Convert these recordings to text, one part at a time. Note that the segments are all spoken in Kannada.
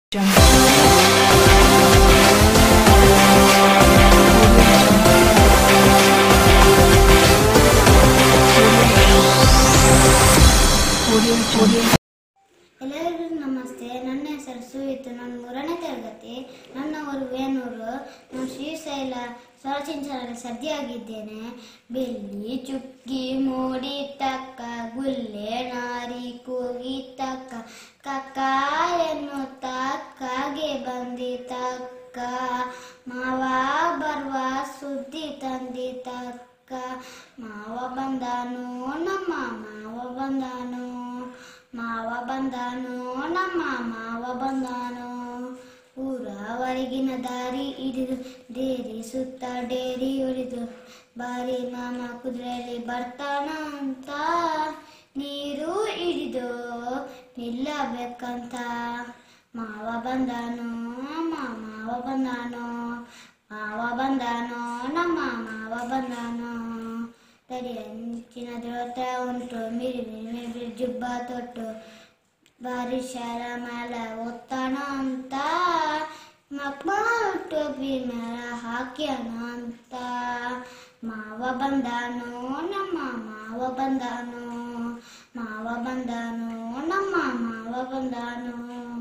ಎಲ್ಲರಿಗೂ ನಮಸ್ತೆ ನನ್ನ ಹೆಸರು ಸುಯಿತು ನಾನು ಮೂರನೇ ತರಗತಿ ನನ್ನ ಊರು ವೇಣೂರು ನಾನು ಶ್ರೀಶೈಲ ಸ್ವರಚಿಂಚನಲ್ಲಿ ಸದ್ಯಾಗಿದ್ದೇನೆ ಬೆಳ್ಳಿ ಚುಕ್ಕಿ ಮೂಡಿ ತಕ್ಕ ಗುಲ್ಲೆ ನಾರಿ ಕೂಗಿ ತಕ್ಕ ಕಕ್ಕ ಎನ್ನುತ್ತ ಕಾಗೆ ಬಂದಿತಕ್ಕ ಮಾವ ಬರುವ ಸುದ್ದಿ ತಂದಿತಕ್ಕ ಮಾವ ಬಂದಾನು ನಮ್ಮ ಮಾವ ಬಂದಾನು ಮಾವ ಬಂದಾನು ನಮ್ಮ ಮಾವ ಬಂದಾನು ಊರವರೆಗಿನ ದಾರಿ ಹಿಡಿದು ಡೇರಿ ಸುತ್ತ ಡೇರಿ ಹೊಡೆದು ಬಾರಿ ಮಾಮ ಕುದುರೆಯಲ್ಲಿ ಬರ್ತಾನ ಅಂತ ನೀರು ಹಿಡಿದು ನಿಲ್ಲಬೇಕಂತ ಮಾವ ಬಂದಾನು ನಮ್ಮ ಮಾವ ಬಂದಾನು ಮಾವ ಬಂದಾನು ನಮ್ಮ ಮಾವ ಬಂದಾನು ತಡಿ ಅಂಚಿನ ದೇವತೆ ಉಂಟು ಮಿರಿ ಮಿರಿ ಮಿರಿ ಜುಬ್ಬ ತೊಟ್ಟು ಬಾರಿ ಶಾಲ ಮೇಲೆ ಒತ್ತಾನ ಅಂತ ಮಕ್ಕಳು ಟೋಪಿ ಮೇಲೆ ಹಾಕ್ಯಾನ ಅಂತ ಮಾವ ಬಂದಾನು ನಮ್ಮ ಮಾವ ಬಂದಾನು ಮಾವ ಬಂದಾನು ನಮ್ಮ ಮಾವ ಬಂದಾನು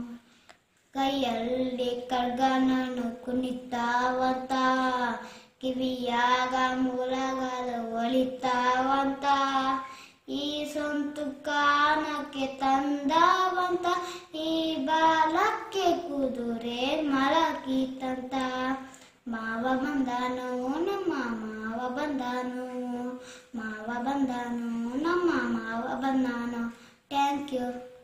ಕೈಯಲ್ಲಿ ಕಡ್ಗನನ್ನು ಕುಣಿತಾವಂತ ಕಿವಿಯಾಗ ಮೂಲಗಳು ಒಳಿತಾವಂತ ಈ ಸ್ವಂತ ಕಾಣಕ್ಕೆ ತಂದವಂತ ಈ ಬಾಲಕ್ಕೆ ಕುದುರೆ ಮಲಗಿತಂತ ಮಾವ ಬಂದಾನು ನಮ್ಮ ಮಾವ ಬಂದಾನು ಮಾವ ಬಂದಾನು ನಮ್ಮ ಮಾವ ಬಂದಾನು ಥ್ಯಾಂಕ್ ಯು